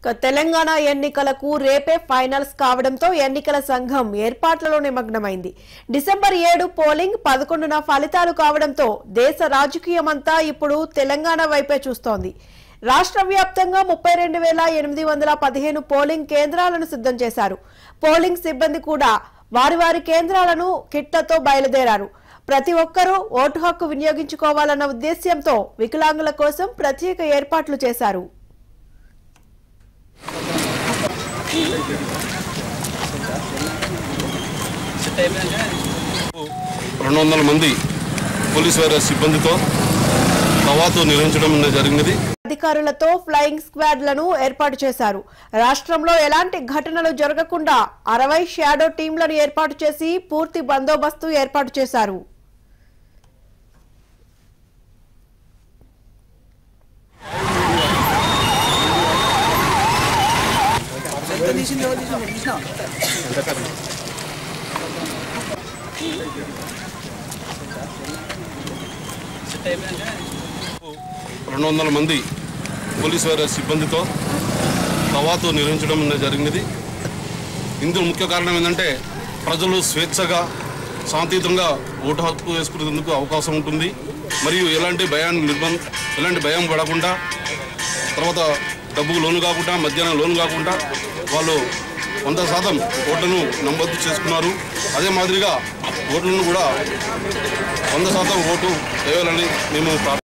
ఇక తెలంగాణ ఎన్నికలకు రేపే ఫైనల్స్ కావడంతో ఎన్నికల సంఘం ఏర్పాట్లలో నిమగ్నమైంది డిసెంబర్ ఏడు పోలింగ్ పదకొండున ఫలితాలు కావడంతో దేశ రాజకీయమంతా ఇప్పుడు తెలంగాణ వైపే చూస్తోంది రాష్ట్ర వ్యాప్తంగా ముప్పై రెండు వేల ఎనిమిది వందల పదిహేను పోలింగ్ కేంద్రాలను సిద్ధం చేశారు పోలింగ్ సిబ్బంది కూడా వారి వారి కేంద్రాలను కిట్లతో బయలుదేరారు ప్రతి ఒక్కరూ ఓటు హక్కు వినియోగించుకోవాలన్న ఉద్దేశ్యంతో వికలాంగుల కోసం ప్రత్యేక ఏర్పాట్లు చేశారు రెండు వందల మంది పోలీసు వారి సిబ్బందితో కవాతు నిర్వహించడం జరిగినది అధికారులతో ఫ్లయింగ్ స్క్వాడ్లను ఏర్పాటు చేశారు రాష్ట్రంలో ఎలాంటి ఘటనలు జరగకుండా అరవై షాడో టీంలను ఏర్పాటు చేసి పూర్తి బందోబస్తు ఏర్పాటు చేశారు రెండు వందల మంది పోలీసు వారి సిబ్బందితో కవాతు నిర్వహించడం జరిగినది ఇందులో ముఖ్య కారణం ఏంటంటే ప్రజలు స్వేచ్ఛగా శాంతియుతంగా ఓటు హక్కు వేసుకునేందుకు అవకాశం ఉంటుంది మరియు ఎలాంటి భయాన్ని నిర్బంధ ఎలాంటి భయం పడకుండా తర్వాత డబ్బుకు లోను కాకుండా మధ్యాహ్నం లోను కాకుండా వాళ్ళు వంద శాతం ఓట్లను నమోదు చేసుకున్నారు అదే మాదిరిగా ఓట్లను కూడా వంద శాతం ఓటు వేయాలని మేము ప్రార్థన